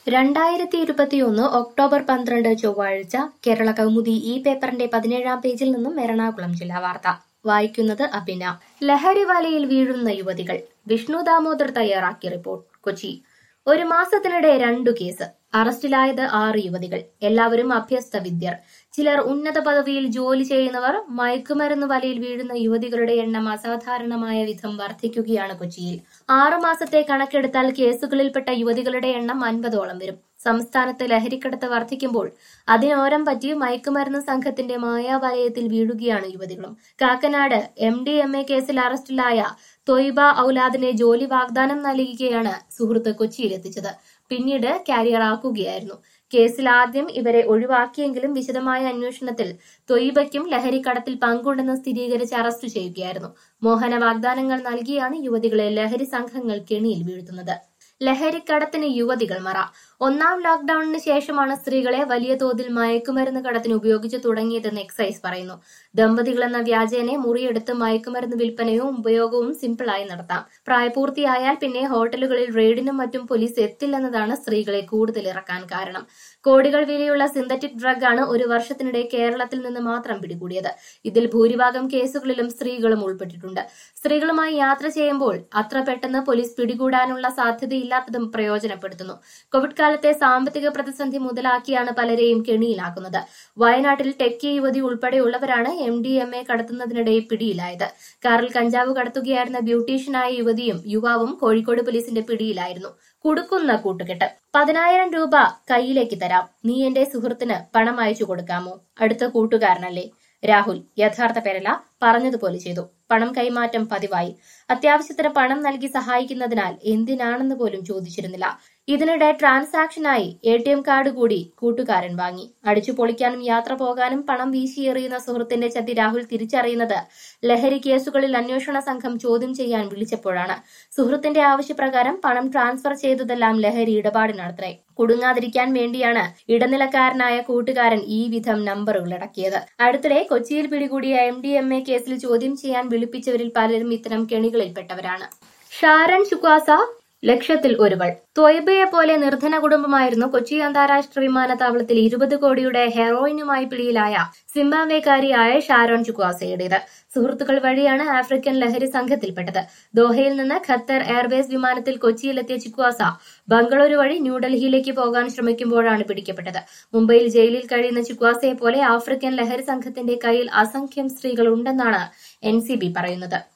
രണ്ടായിരത്തി ഇരുപത്തിയൊന്ന് ഒക്ടോബർ പന്ത്രണ്ട് ചൊവ്വാഴ്ച കേരള കൗമുദി ഈ പേപ്പറിന്റെ പതിനേഴാം പേജിൽ നിന്നും എറണാകുളം ജില്ലാ വാർത്ത വായിക്കുന്നത് അഭിന ലഹരി വലയിൽ വീഴുന്ന യുവതികൾ വിഷ്ണു ദാമോദർ തയ്യാറാക്കിയ റിപ്പോർട്ട് കൊച്ചി ഒരു മാസത്തിനിടെ രണ്ടു കേസ് അറസ്റ്റിലായത് ആറ് യുവതികൾ എല്ലാവരും അഭ്യസ്ത വിദ്യർ ചിലർ ഉന്നത പദവിയിൽ ജോലി ചെയ്യുന്നവർ മയക്കുമരുന്ന് വലയിൽ വീഴുന്ന യുവതികളുടെ എണ്ണം അസാധാരണമായ വിധം വർദ്ധിക്കുകയാണ് കൊച്ചിയിൽ ആറു മാസത്തെ കണക്കെടുത്താൽ കേസുകളിൽപ്പെട്ട യുവതികളുടെ എണ്ണം അൻപതോളം വരും സംസ്ഥാനത്ത് ലഹരിക്കടത്ത് വർദ്ധിക്കുമ്പോൾ അതിനോരം പറ്റി മയക്കുമരുന്ന് സംഘത്തിന്റെ മായാവലയത്തിൽ വീഴുകയാണ് യുവതികളും Kakkanad M D M A കേസിൽ അറസ്റ്റിലായ തൊയ്ബ ഔലാദിനെ ജോലി വാഗ്ദാനം നൽകുകയാണ് സുഹൃത്ത് കൊച്ചിയിലെത്തിച്ചത് പിന്നീട് കാരിയറാക്കുകയായിരുന്നു കേസിൽ ആദ്യം ഇവരെ ഒഴിവാക്കിയെങ്കിലും വിശദമായ അന്വേഷണത്തിൽ തൊയ്ബയ്ക്കും ലഹരിക്കടത്തിൽ പങ്കുണ്ടെന്ന് സ്ഥിരീകരിച്ച് അറസ്റ്റ് ചെയ്യുകയായിരുന്നു മോഹന വാഗ്ദാനങ്ങൾ നൽകിയാണ് യുവതികളെ ലഹരി സംഘങ്ങൾ കെണിയിൽ വീഴ്ത്തുന്നത് ലഹരിക്കടത്തിന് യുവതികൾ മറ ഒന്നാം ലോക്ഡൌണിന് ശേഷമാണ് സ്ത്രീകളെ വലിയ തോതിൽ മയക്കുമരുന്ന് കടത്തിന് ഉപയോഗിച്ചു തുടങ്ങിയതെന്ന് എക്സൈസ് പറയുന്നു ദമ്പതികൾ എന്ന വ്യാജേനെ മുറിയെടുത്ത് മയക്കുമരുന്ന് വിൽപ്പനയും ഉപയോഗവും സിമ്പിളായി നടത്താം പ്രായപൂർത്തിയായാൽ പിന്നെ ഹോട്ടലുകളിൽ റെയ്ഡിനും മറ്റും പോലീസ് എത്തില്ലെന്നതാണ് സ്ത്രീകളെ കൂടുതൽ ഇറക്കാൻ കാരണം കോടികൾ വിലയുള്ള സിന്തറ്റിക് ഡ്രഗ് ആണ് ഒരു വർഷത്തിനിടെ കേരളത്തിൽ നിന്ന് മാത്രം പിടികൂടിയത് ഇതിൽ ഭൂരിഭാഗം കേസുകളിലും സ്ത്രീകളും ഉൾപ്പെട്ടിട്ടുണ്ട് സ്ത്രീകളുമായി യാത്ര ചെയ്യുമ്പോൾ അത്ര പെട്ടെന്ന് പോലീസ് പിടികൂടാനുള്ള സാധ്യതയില്ലാത്തതും പ്രയോജനപ്പെടുത്തുന്നു കോവിഡ് കാലത്തെ സാമ്പത്തിക പ്രതിസന്ധി മുതലാക്കിയാണ് പലരെയും കെണിയിലാക്കുന്നത് വയനാട്ടിൽ ടെക്കി യുവതി ഉൾപ്പെടെയുള്ളവരാണ് എം ഡി എം എ കടത്തുന്നതിനിടെ പിടിയിലായത് കാറിൽ കഞ്ചാവ് കടത്തുകയായിരുന്ന ബ്യൂട്ടീഷ്യനായ യുവതിയും യുവാവും കോഴിക്കോട് പോലീസിന്റെ പിടിയിലായിരുന്നു കുടുക്കുന്ന കൂട്ടുകെട്ട് പതിനായിരം രൂപ കയ്യിലേക്ക് തരാം നീ എന്റെ സുഹൃത്തിന് പണം അയച്ചു കൊടുക്കാമോ അടുത്ത കൂട്ടുകാരനല്ലേ രാഹുൽ യഥാർത്ഥ പേരല്ല പറഞ്ഞതുപോലെ ചെയ്തു പണം കൈമാറ്റം പതിവായി അത്യാവശ്യത്തിന് പണം നൽകി സഹായിക്കുന്നതിനാൽ എന്തിനാണെന്ന് പോലും ചോദിച്ചിരുന്നില്ല ഇതിനിടെ ട്രാൻസാക്ഷനായി എ ടി എം കാർഡ് കൂടി കൂട്ടുകാരൻ വാങ്ങി അടിച്ചു പൊളിക്കാനും യാത്ര പോകാനും പണം വീശിയെറിയുന്ന സുഹൃത്തിന്റെ ചതി രാഹുൽ തിരിച്ചറിയുന്നത് ലഹരി കേസുകളിൽ അന്വേഷണ സംഘം ചോദ്യം ചെയ്യാൻ വിളിച്ചപ്പോഴാണ് സുഹൃത്തിന്റെ ആവശ്യപ്രകാരം പണം ട്രാൻസ്ഫർ ചെയ്തതെല്ലാം ലഹരി ഇടപാടിനത്രേ കുടുങ്ങാതിരിക്കാൻ വേണ്ടിയാണ് ഇടനിലക്കാരനായ കൂട്ടുകാരൻ ഈ വിധം നമ്പറുകൾ ഇടക്കിയത് അടുത്തിടെ കൊച്ചിയിൽ പിടികൂടിയ എം ഡി എം എ കേസിൽ ചോദ്യം ചെയ്യാൻ വിളിപ്പിച്ചവരിൽ പലരും ഇത്തരം കെണികളിൽപ്പെട്ടവരാണ് ഷാരൻ ചുക്വാസ ലക്ഷത്തിൽ ഒരുവൾ ത്വയ്ബയെ പോലെ നിർധന കുടുംബമായിരുന്നു കൊച്ചി അന്താരാഷ്ട്ര വിമാനത്താവളത്തിൽ ഇരുപത് കോടിയുടെ ഹെറോയിനുമായി പിടിയിലായ സിംബാബ്വേക്കാരിയായ ഷാരോൺ ചുക്വാസയുടേത് സുഹൃത്തുക്കൾ വഴിയാണ് ആഫ്രിക്കൻ ലഹരി സംഘത്തിൽപ്പെട്ടത് ദോഹയിൽ നിന്ന് ഖത്തർ എയർവേസ് വിമാനത്തിൽ കൊച്ചിയിലെത്തിയ ചിക്വാസ ബംഗളൂരു വഴി ന്യൂഡൽഹിയിലേക്ക് പോകാൻ ശ്രമിക്കുമ്പോഴാണ് പിടിക്കപ്പെട്ടത് മുംബൈയിൽ ജയിലിൽ കഴിയുന്ന ചിക്വാസയെ പോലെ ആഫ്രിക്കൻ ലഹരി സംഘത്തിന്റെ കയ്യിൽ അസംഖ്യം സ്ത്രീകൾ ഉണ്ടെന്നാണ് എൻ പറയുന്നത്